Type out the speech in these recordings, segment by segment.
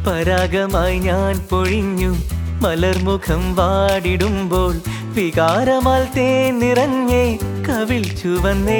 പരാഗമായി ഞാൻ പൊഴിഞ്ഞു മലർമുഖം വാടിടുമ്പോൾ വികാരമാൽ തേൻ നിറഞ്ഞേ കവിൾ ചുവന്നേ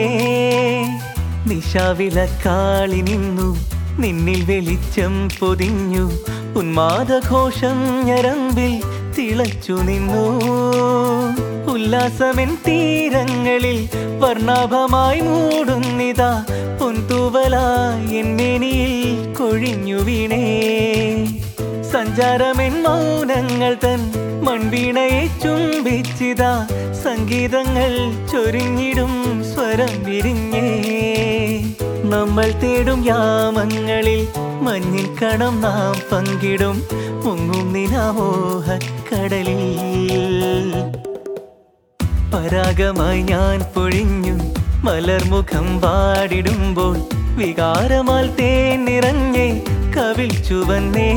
നിശാവിലക്കാളി നിന്നു നിന്നിൽ വെളിച്ചം പൊതിഞ്ഞു ഉന്മാദഘോഷം ഞരമ്പിൽ തിളച്ചു നിന്നു ഉല്ലാസമെൻ തീരങ്ങളിൽ വർണ്ണാഭമായി മൂടുന്നിതാ പൊൻതൂവലായി എൻ മേനിയിൽ കൊഴിഞ്ഞു വീണേ സഞ്ചാരമെൻ മൗനങ്ങൾ തൻ മൺവീണയെ ചുംബിച്ചിതാ സംഗീതങ്ങൾ ചൊരിഞ്ഞിടും സ്വരം വിരിഞ്ഞേ നമ്മൾ തേടും യാമങ്ങളിൽ മഞ്ഞിൻ കണം നാം പങ്കിടും മുങ്ങും നിനാമോഹക്കടലിൽ പരാഗമായി ഞാൻ പൊഴിഞ്ഞു മലർമുഖം വാടിടുമ്പോൾ വികാരമാൽ തേൻ നിറഞ്ഞേ കവിൾ ചുവന്നേ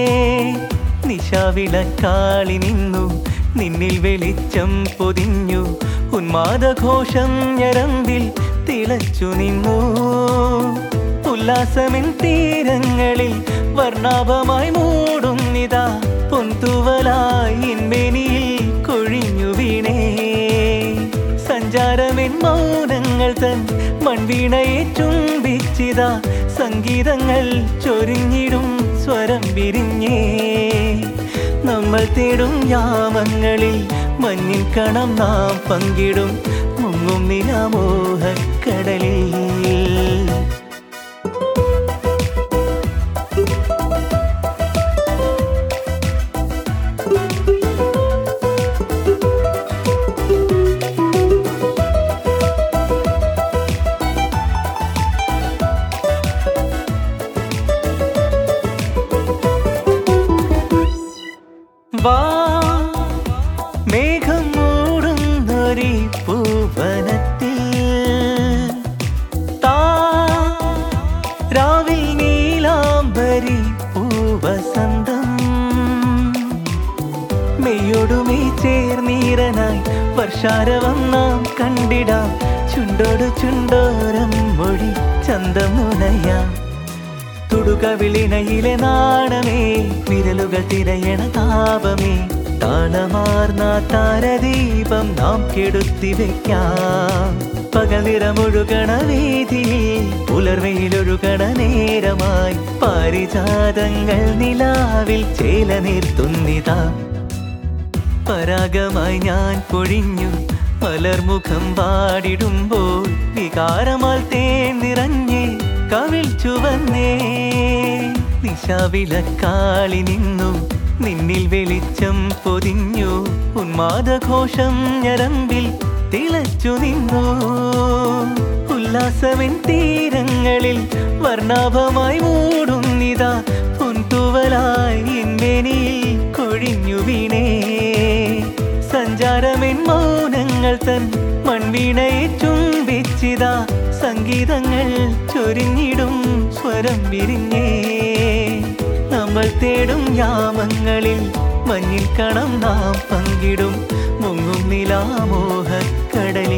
നിശാവിളക്കാളി നിന്നു നിന്നിൽ വെളിച്ചം പൊതിഞ്ഞു ഉന്മാദഘോഷം ഞരമ്പിൽ തിളച്ചു നിന്നു ഉല്ലാസമെൻ തീരങ്ങളിൽ വർണ്ണാഭമായി മൂടുന്നിതാ പൊൻതുവലായി മേനിയിൽ കൊഴിഞ്ഞു വീണേ സഞ്ചാരമെൻ മൗനങ്ങൾ തൻ മൺവീണയെ ചുംബിച്ചിതാ സംഗീതങ്ങൾ ചൊരിഞ്ഞിടും സ്വരം വിരിഞ്ഞേ നമ്മൾ തേടും യാമങ്ങളിൽ മഞ്ഞിൻ കണം നാം പങ്കിടും മുങ്ങും നിലാമോഹക്കടലിൽ വാ മേഘം മൂടുന്നൊരി പൂവനത്തിൽ താ രാവിൽ നീലാംബരി പൂവസന്തം മെയ്യൊടുമേ ചേർന്നീരനായി വർഷാരവം നാം കണ്ടിടാം ചുണ്ടോട് ചുണ്ടോരം മൊഴി ചന്തം നുണയാം തുടുകവിളിണയിലെ നാണമേ വിരലുകൾ തിരയണ താപമേ താളമാർന്ന താരദീപം നാം കെടുത്തി വെക്കാം പകലിറമൊഴുകണ വീതിയിൽ പുലർവയിലൊഴുകണ നേരമായി പാരിജാതങ്ങൾ നിലാവിൽ ചേല നിർത്തുന്നിതാ പരാഗമായി ഞാൻ പൊഴിഞ്ഞു മലർമുഖം പാടിടുമ്പോൾ വികാരമാൽ തേൻ നിറഞ്ഞേ കവിൾ ചുവന്നേ നിശാവിലക്കാളി നിന്നു നിന്നിൽ വെളിച്ചം പൊതിഞ്ഞു ഉന്മാദഘോഷം ഞരമ്പിൽ തിളച്ചു നിന്നു ഉല്ലാസമെൻ തീരങ്ങളിൽ വർണ്ണാഭമായി മൂടുന്നിതാ പൊൻതുവലായി എന്മേനിയിൽ കൊഴിഞ്ഞു വീണേ സഞ്ചാരമെൻ മൗനങ്ങൾ തൻ മൺവീണയെ ചുംബിച്ചിതാ സംഗീതങ്ങൾ ചൊരിഞ്ഞിടും സ്വരം വിരിഞ്ഞേ നമ്മൾ തേടും യാമങ്ങളിൽ മഞ്ഞിൽ കണം നാം പങ്കിടും മുങ്ങും നിലാമോഹക്കടലിൽ